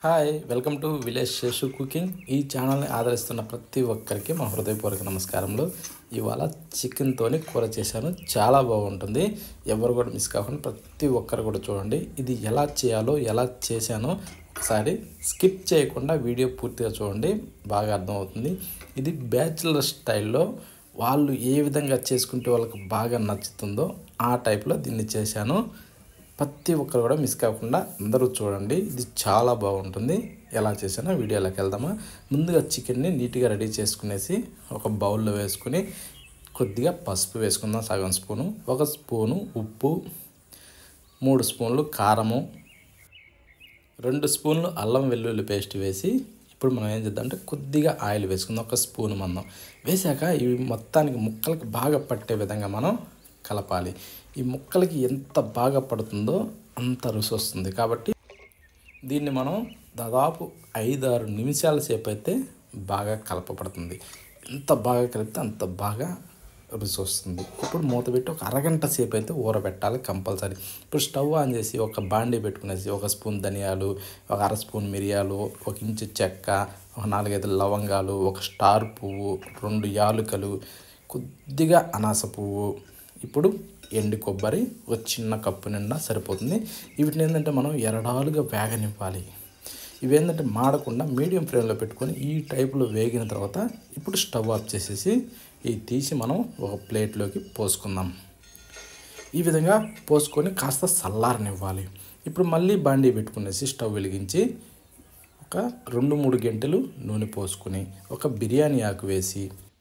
hi welcome to village Seshu cooking ఈ ఛానల్ని ఆదరిస్తున్న ప్రతి ఒక్కరికి మా హృదయపూర్వక నమస్కారములు ఇవాళ చికెన్తోని కూర చేశాను చాలా బాగుంటుంది ఎవరు కూడా మిస్ కాకుండా ప్రతి ఒక్కరు కూడా చూడండి ఇది ఎలా చేయాలో ఎలా చేశానో ఒకసారి స్కిప్ చేయకుండా వీడియో పూర్తిగా చూడండి బాగా అర్థమవుతుంది ఇది బ్యాచులర్ స్టైల్లో వాళ్ళు ఏ విధంగా చేసుకుంటే వాళ్ళకి బాగా నచ్చుతుందో ఆ టైప్లో దీన్ని చేశాను ప్రతి ఒక్కరు కూడా మిస్ కాకుండా అందరూ చూడండి ఇది చాలా బాగుంటుంది ఎలా చేసానో వీడియోలోకి వెళ్దామా ముందుగా చికెన్ని నీట్గా రెడీ చేసుకునేసి ఒక బౌల్లో వేసుకుని కొద్దిగా పసుపు వేసుకుందాం సగం స్పూను ఒక స్పూను ఉప్పు మూడు స్పూన్లు కారము రెండు స్పూన్లు అల్లం వెల్లుల్లి పేస్ట్ వేసి ఇప్పుడు మనం ఏం చేద్దాం అంటే కొద్దిగా ఆయిల్ వేసుకుందాం ఒక స్పూన్ మందం వేసాక ఇవి మొత్తానికి ముక్కలకి బాగా పట్టే విధంగా మనం కలపాలి ఈ ముక్కలకి ఎంత బాగా పడుతుందో అంత రుచి వస్తుంది కాబట్టి దీన్ని మనం దాదాపు ఐదారు నిమిషాల సేపు అయితే బాగా కలపబడుతుంది ఎంత బాగా కలిపితే అంత బాగా రుచి వస్తుంది ఇప్పుడు మూత పెట్టి ఒక అరగంట సేపు అయితే ఊరబెట్టాలి కంపల్సరీ ఇప్పుడు స్టవ్ ఆన్ చేసి ఒక బాండీ పెట్టుకునేసి ఒక స్పూన్ ధనియాలు ఒక అర స్పూన్ మిరియాలు ఒక ఇంచు చెక్క ఒక నాలుగైదు లవంగాలు ఒక స్టార్ పువ్వు రెండు యాలుకలు కొద్దిగా అనాస పువ్వు ఇప్పుడు ఎండు కొబ్బరి ఒక చిన్న కప్పు నిండా సరిపోతుంది వీటిని ఏంటంటే మనం ఎరడాలుగా వేగనివ్వాలి ఇవి ఏంటంటే మాడకుండా మీడియం ఫ్లేమ్లో పెట్టుకొని ఈ టైపులో వేగిన తర్వాత ఇప్పుడు స్టవ్ ఆఫ్ చేసేసి ఇవి తీసి మనం ఒక ప్లేట్లోకి పోసుకుందాం ఈ విధంగా పోసుకొని కాస్త చల్లారనివ్వాలి ఇప్పుడు మళ్ళీ బాండీ పెట్టుకునేసి స్టవ్ వెలిగించి ఒక రెండు మూడు గంటలు నూనె పోసుకొని ఒక బిర్యానీ ఆకు వేసి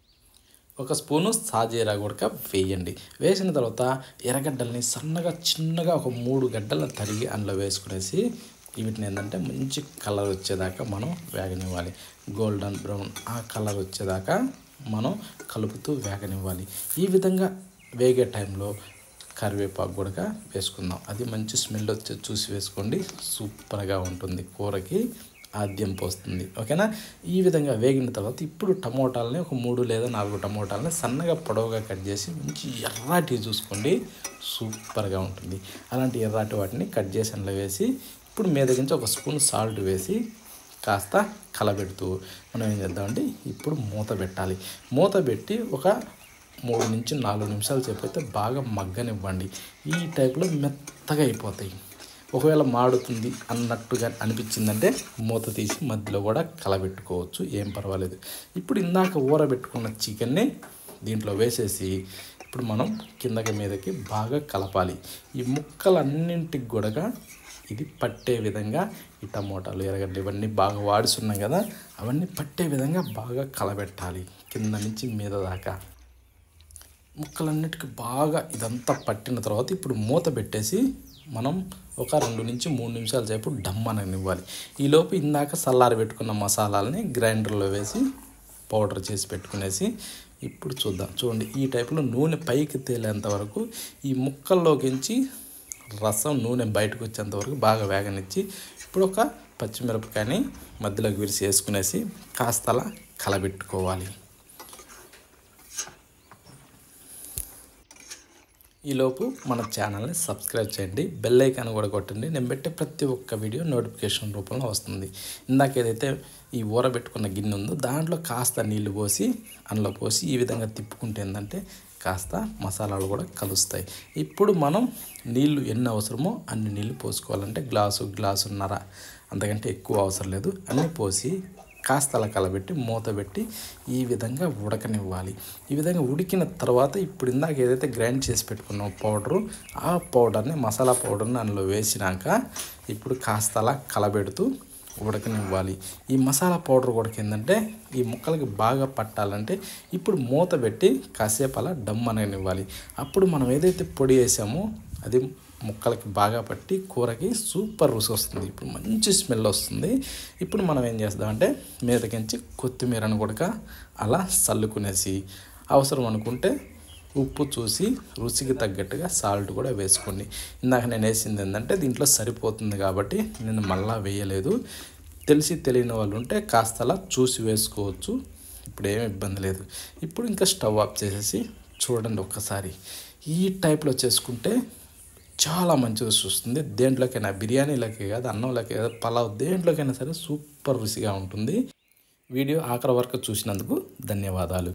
ఒక స్పూను సాజీరా కూడా వేయండి వేసిన తర్వాత ఎర్రగడ్డల్ని సన్నగా చిన్నగా ఒక మూడు గడ్డలను తరిగి అందులో వేసుకునేసి వీటిని ఏంటంటే మంచి కలర్ వచ్చేదాకా మనం వేగనివ్వాలి గోల్డెన్ బ్రౌన్ ఆ కలర్ వచ్చేదాకా మనం కలుపుతూ వేగనివ్వాలి ఈ విధంగా వేగే టైంలో కరివేపాకు కూడా వేసుకుందాం అది మంచి స్మెల్ వచ్చే చూసి వేసుకోండి సూపర్గా ఉంటుంది కూరకి ఆద్యం పోస్తుంది ఓకేనా ఈ విధంగా వేగిన తర్వాత ఇప్పుడు టమోటాలని ఒక మూడు లేదా నాలుగు టమోటాలని సన్నగా పొడవుగా కట్ చేసి మంచి ఎర్రాటి చూసుకోండి సూపర్గా ఉంటుంది అలాంటి ఎర్రాటి వాటిని కట్ చేసి అందులో వేసి ఇప్పుడు మీద నుంచి ఒక స్పూన్ సాల్ట్ వేసి కాస్త కలబెడుతూ మనం ఏం చేద్దామంటే ఇప్పుడు మూత పెట్టాలి మూత పెట్టి ఒక మూడు నుంచి నాలుగు నిమిషాలు సేపు అయితే బాగా మగ్గనివ్వండి ఈ టైప్లో మెత్తగా అయిపోతాయి ఒకవేళ మాడుతుంది అన్నట్టుగా అనిపించిందంటే మూత తీసి మధ్యలో కూడా కలబెట్టుకోవచ్చు ఏం పర్వాలేదు ఇప్పుడు ఇందాక ఊరబెట్టుకున్న చికెన్ని దీంట్లో వేసేసి ఇప్పుడు మనం కిందకి మీదకి బాగా కలపాలి ఈ ముక్కలన్నింటికి కూడా ఇది పట్టే విధంగా ఈ టమోటాలు ఎర్రగడ్డ ఇవన్నీ బాగా వాడుతున్నాం కదా అవన్నీ పట్టే విధంగా బాగా కలబెట్టాలి కింద నుంచి మీద దాకా ముక్కలన్నిటికీ బాగా ఇదంతా పట్టిన తర్వాత ఇప్పుడు మూత పెట్టేసి మనం ఒక రెండు నుంచి మూడు నిమిషాల సేపు డమ్ అననివ్వాలి ఈలోపు ఇందాక చల్లారి పెట్టుకున్న మసాలాలని గ్రైండర్లో వేసి పౌడర్ చేసి పెట్టుకునేసి ఇప్పుడు చూద్దాం చూడండి ఈ టైప్లో నూనె పైకి తేలేంత వరకు ఈ ముక్కల్లోకించి రసం నూనె బయటకు వచ్చేంత వరకు బాగా వేగనిచ్చి ఇప్పుడు ఒక పచ్చిమిరపకాయని మధ్యలోకి విరిసి వేసుకునేసి కాస్తలా కలబెట్టుకోవాలి ఈలోపు మన ఛానల్ని సబ్స్క్రైబ్ చేయండి బెల్ ఐకాన్ కూడా కొట్టండి నేను పెట్టే ప్రతి ఒక్క వీడియో నోటిఫికేషన్ రూపంలో వస్తుంది ఇందాక ఏదైతే ఈ ఊరబెట్టుకున్న గిన్నె ఉందో దాంట్లో కాస్త నీళ్లు పోసి అందులో పోసి ఈ విధంగా తిప్పుకుంటే ఏంటంటే కాస్త మసాలాలు కూడా కలుస్తాయి ఇప్పుడు మనం నీళ్లు ఎన్ని అవసరమో అన్ని నీళ్లు పోసుకోవాలంటే గ్లాసు గ్లాసున్నర అంతకంటే ఎక్కువ అవసరం లేదు అన్నీ పోసి కాస్త అలా కలబెట్టి మూత పెట్టి ఈ విధంగా ఉడకనివ్వాలి ఈ విధంగా ఉడికిన తర్వాత ఇప్పుడు ఇందాక ఏదైతే గ్రైండ్ చేసి పెట్టుకున్నాం పౌడరు ఆ పౌడర్ని మసాలా పౌడర్ని అందులో వేసినాక ఇప్పుడు కాస్త అలా కలబెడుతూ ఉడకనివ్వాలి ఈ మసాలా పౌడర్ కూడా ఏంటంటే ఈ ముక్కలకి బాగా పట్టాలంటే ఇప్పుడు మూత పెట్టి కాసేపు అలా డమ్ అననివ్వాలి అప్పుడు మనం ఏదైతే పొడి వేసామో అది ముక్కలకి బాగా పట్టి కూరకి సూపర్ రుచి వస్తుంది ఇప్పుడు మంచి స్మెల్ వస్తుంది ఇప్పుడు మనం ఏం చేస్తామంటే మీదకించి కొత్తిమీరను కూడా అలా చల్లుకునేసి అవసరం అనుకుంటే ఉప్పు చూసి రుచికి తగ్గట్టుగా సాల్ట్ కూడా వేసుకోండి ఇందాక నేను వేసింది ఏంటంటే దీంట్లో సరిపోతుంది కాబట్టి నేను మళ్ళా వేయలేదు తెలిసి తెలియని వాళ్ళు ఉంటే కాస్త అలా చూసి వేసుకోవచ్చు ఇప్పుడు ఏమి ఇబ్బంది లేదు ఇప్పుడు ఇంకా స్టవ్ ఆఫ్ చేసేసి చూడండి ఒక్కసారి ఈ టైప్లో చేసుకుంటే చాలా మంచి రుచి వస్తుంది దేంట్లోకైనా బిర్యానీలకే కాదు అన్నంలోకే కాదు పలావ్ దేంట్లోకైనా సరే సూపర్ రుచిగా ఉంటుంది వీడియో ఆఖరి వరకు చూసినందుకు ధన్యవాదాలు